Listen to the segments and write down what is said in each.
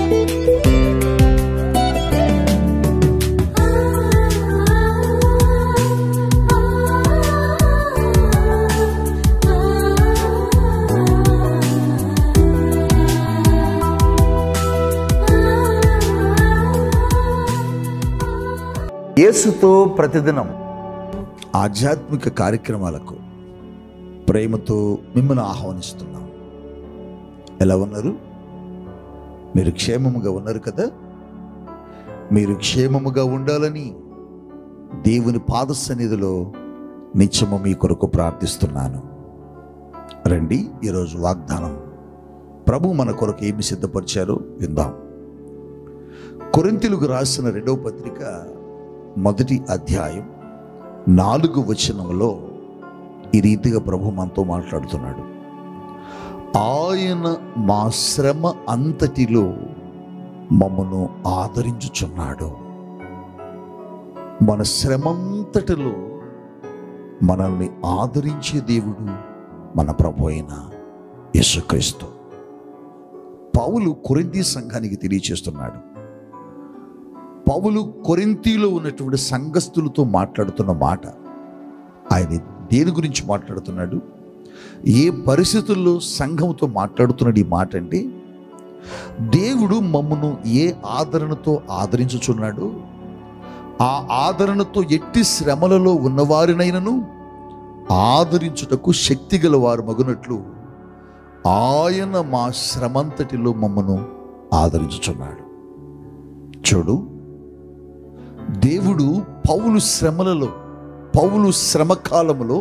యేసుతో ప్రతిదినం ఆధ్యాత్మిక కార్యక్రమాలకు ప్రేమతో మిమ్మల్ని ఆహ్వానిస్తున్నాం ఎలా ఉన్నారు మీరు క్షేమముగా ఉన్నారు కదా మీరు క్షేమముగా ఉండాలని దేవుని పాద సన్నిధిలో నిత్యము మీ కొరకు ప్రార్థిస్తున్నాను రండి ఈరోజు వాగ్దానం ప్రభు మన కొరకు ఏమి సిద్ధపరిచారో విందాం కొరింతీలకు రాసిన రెండవ పత్రిక మొదటి అధ్యాయం నాలుగు వచనంలో ఈ రీతిగా ప్రభు మనతో మాట్లాడుతున్నాడు ఆయన మా శ్రమ అంతటిలో మమ్మను ఆదరించుచున్నాడు మన శ్రమంతటిలో మనల్ని ఆదరించే దేవుడు మన ప్రభు అయిన యేసుక్రీస్తు పౌలు కొరింథీ సంఘానికి తెలియచేస్తున్నాడు పౌలు కొరింతీలో ఉన్నటువంటి సంఘస్థులతో మాట్లాడుతున్న మాట ఆయన దేని గురించి మాట్లాడుతున్నాడు ఏ పరిస్థితుల్లో సంఘంతో మాట్లాడుతున్నాడు ఈ మాట అంటే దేవుడు మమ్మను ఏ ఆదరణతో ఆదరించుచున్నాడు ఆ ఆదరణతో ఎట్టి శ్రమలలో ఉన్నవారినైనను ఆదరించుటకు శక్తి గల వారు మగునట్లు ఆయన మా శ్రమంతటిలో మమ్మను ఆదరించుచున్నాడు చూడు దేవుడు పౌలు శ్రమలలో పౌలు శ్రమ కాలములో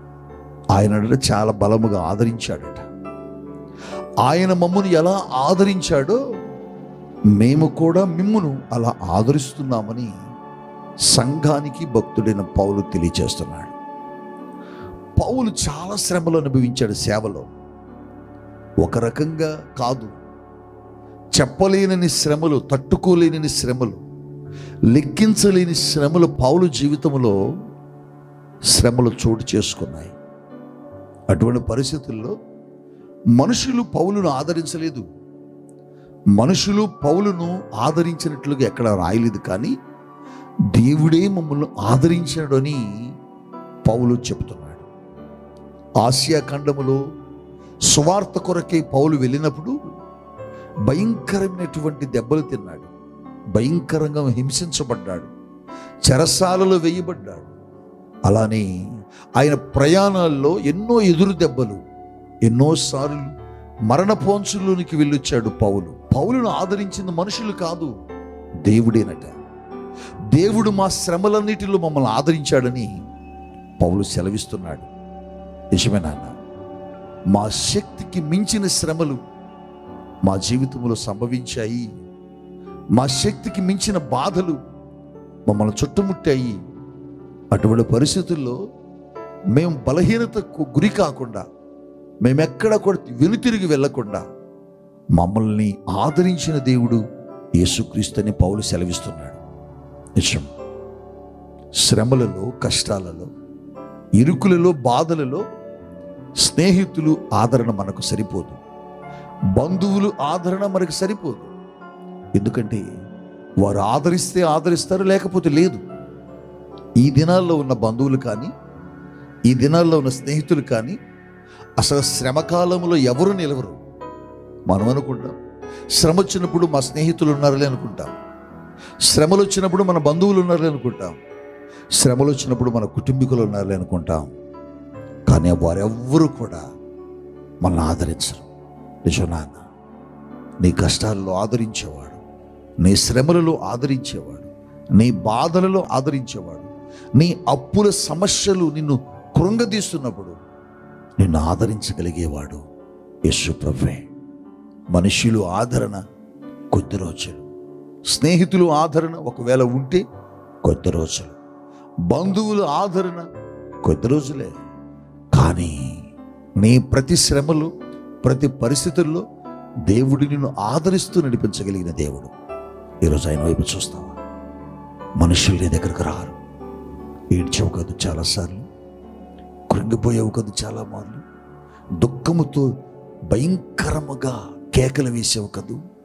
ఆయన చాలా బలముగా ఆదరించాడట ఆయన మమ్మను ఎలా ఆదరించాడో మేము కూడా మిమ్మును అలా ఆదరిస్తున్నామని సంఘానికి భక్తుడైన పౌలు తెలియచేస్తున్నాడు పౌలు చాలా శ్రమలు అనుభవించాడు సేవలో ఒక రకంగా కాదు చెప్పలేనని శ్రమలు తట్టుకోలేనని శ్రమలు లెక్కించలేని శ్రమలు పౌలు జీవితంలో శ్రమలు చోటు చేసుకున్నాయి అటువంటి పరిస్థితుల్లో మనుషులు పౌలును ఆదరించలేదు మనుషులు పౌలును ఆదరించినట్లుగా ఎక్కడ రాయలేదు కానీ దేవుడే మమ్మల్ని ఆదరించాడని పౌలు చెబుతున్నాడు ఆసియా ఖండములో సువార్త కొరకే పౌలు వెళ్ళినప్పుడు భయంకరమైనటువంటి దెబ్బలు తిన్నాడు భయంకరంగా హింసించబడ్డాడు చెరసాలలో వేయబడ్డాడు అలానే ఆయన ప్రయాణాల్లో ఎన్నో ఎదురు దెబ్బలు ఎన్నోసార్లు మరణ పోంచులోనికి వెళ్ళొచ్చాడు పౌలు పౌలును ఆదరించిన మనుషులు కాదు దేవుడేనట దేవుడు మా శ్రమలన్నిటిలో మమ్మల్ని ఆదరించాడని పౌలు సెలవిస్తున్నాడు నిజమే నాన్న మా శక్తికి మించిన శ్రమలు మా జీవితంలో సంభవించాయి మా శక్తికి మించిన బాధలు మమ్మల్ని చుట్టుముట్టాయి అటువంటి పరిస్థితుల్లో మేము బలహీనతకు గురి కాకుండా మేమెక్కడ కూడా వెనుతిరిగి వెళ్ళకుండా మమ్మల్ని ఆదరించిన దేవుడు యేసుక్రీస్తుని పౌలు సెలవిస్తున్నాడు నిజం శ్రమలలో కష్టాలలో ఇరుకులలో బాధలలో స్నేహితులు ఆదరణ మనకు సరిపోదు బంధువులు ఆదరణ మనకు సరిపోదు ఎందుకంటే వారు ఆదరిస్తే ఆదరిస్తారు లేకపోతే లేదు ఈ దినాల్లో ఉన్న బంధువులు కానీ ఈ దినాల్లో ఉన్న స్నేహితులు కానీ అసలు శ్రమకాలంలో ఎవరు నిలవరు మనం అనుకుంటాం శ్రమ వచ్చినప్పుడు మా స్నేహితులు ఉన్నారులే అనుకుంటాం శ్రమలు వచ్చినప్పుడు మన బంధువులు ఉన్నారులే అనుకుంటాం శ్రమలు వచ్చినప్పుడు మన కుటుంబీకులు ఉన్నారులే అనుకుంటాం కానీ వారెవ్వరూ కూడా మనల్ని ఆదరించరు నిజం నాన్న నీ కష్టాల్లో ఆదరించేవాడు నీ శ్రమలలో ఆదరించేవాడు నీ బాధలలో ఆదరించేవాడు నీ అప్పుల సమస్యలు నిన్ను కృంగదీస్తున్నప్పుడు నిన్ను ఆదరించగలిగేవాడు యేసు ప్రభే మనుషులు ఆదరణ కొద్ది రోజులు స్నేహితులు ఆదరణ ఒకవేళ ఉంటే కొద్ది రోజులు బంధువుల ఆదరణ కొద్ది రోజులే కానీ నీ ప్రతి శ్రమలు ప్రతి పరిస్థితుల్లో దేవుడు నిన్ను ఆదరిస్తూ నడిపించగలిగిన దేవుడు ఈరోజు ఆయన వైపు చూస్తావా మనుషులు నీ దగ్గరకు రారు ఏడ్చావు కాదు చాలాసార్లు కృంగిపోయావు కాదు చాలా మార్లు దుఃఖముతో భయంకరముగా కేకలు వేసావు కదూ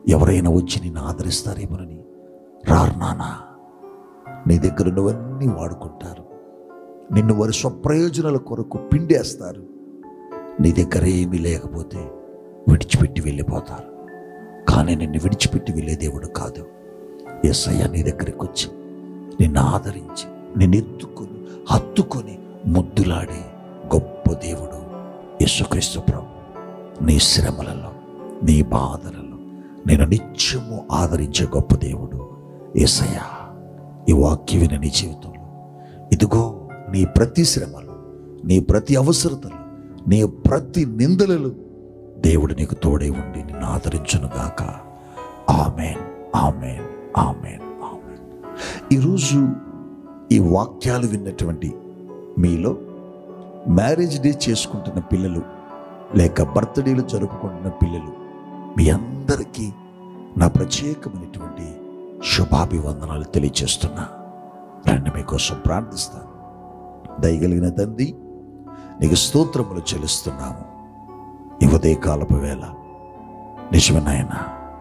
ఎవరైనా వచ్చి నిన్ను ఆదరిస్తారేమోనని రారు నానా నీ దగ్గర నువ్వన్నీ వాడుకుంటారు నిన్ను వారి స్వప్రయోజనాల కొరకు పిండేస్తారు నీ దగ్గర ఏమీ లేకపోతే విడిచిపెట్టి వెళ్ళిపోతారు కానీ నిన్ను విడిచిపెట్టి వెళ్ళే దేవుడు కాదు ఎస్ఐ నీ దగ్గరికి వచ్చి నిన్ను ఆదరించి నిన్ను ఎత్తుకొని హత్తుకొని ముద్దులాడే గొప్ప దేవుడు యేసుక్రీస్తు ప్రభు నీ శ్రమలలో నీ బాధలలో నేను నిత్యము ఆదరించే గొప్ప దేవుడు ఏసయ్యా ఈ వాక్య విన నీ జీవితంలో ఇదిగో నీ ప్రతి శ్రమలు నీ ప్రతి అవసరతలు నీ ప్రతి నిందలలో దేవుడు నీకు తోడై ఉండి నిన్ను ఆదరించునుగాక ఆమెన్ ఆమెన్ ఆమెన్ ఆమెన్ ఈరోజు ఈ వాక్యాలు విన్నటువంటి మీలో మ్యారేజ్ డే చేసుకుంటున్న పిల్లలు లేక బర్త్డేలు జరుపుకుంటున్న పిల్లలు మీ అందరికీ నా ప్రత్యేకమైనటువంటి శుభాభివందనాలు తెలియచేస్తున్నా రండి మీకోసం ప్రార్థిస్తాను దయగలిగిన తండ్రి నీకు స్తోత్రములు చెల్లిస్తున్నాము ఈ ఉదయకాలపు వేళ నిజమనాయన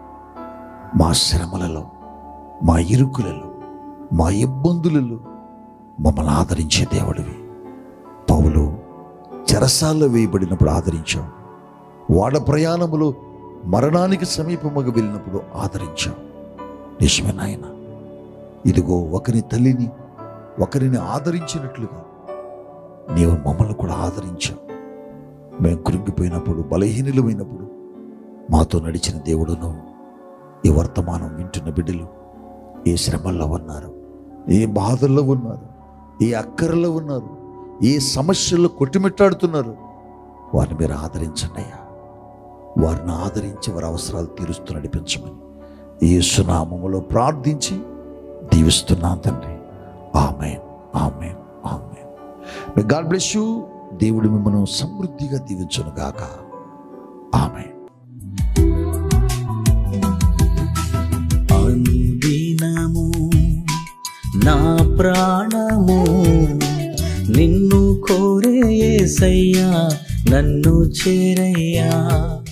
మా శ్రమలలో మా ఇరుకులలో మా ఇబ్బందులలో మమ్మల్ని ఆదరించే దేవుడివి పౌలు చెరసాల్లో వేయబడినప్పుడు ఆదరించావు వాడ ప్రయాణములో మరణానికి సమీపముగా వెళ్ళినప్పుడు ఆదరించావు నిజమే నాయన ఇదిగో ఒకరి తల్లిని ఒకరిని ఆదరించినట్లుగా నీవు మమ్మల్ని కూడా ఆదరించావు మేము కృంగిపోయినప్పుడు బలహీనులమైనప్పుడు మాతో నడిచిన దేవుడును ఈ వర్తమానం వింటున్న బిడ్డలు ఏ శ్రమల్లో ఉన్నారు ఏ బాధల్లో ఉన్నారు ఏ అక్కరలో ఉన్నారు ఏ సమస్యల్లో కొట్టిమిట్టాడుతున్నారు వారిని మీరు ఆదరించండి అయ్యా వారిని ఆదరించి వారి అవసరాలు తీరుస్తూ నడిపించమని యేసునామములో ప్రార్థించి దీవిస్తున్నాం తండ్రి amen amen amen may God bless you దేవుడు మిమ్మల్ని సమృద్ధిగా దీవించును గాక ఆమెన్ అందినము నా ప్రాణము నిన్ను కోరే యేసయ్యా నన్ను చేరయ్యా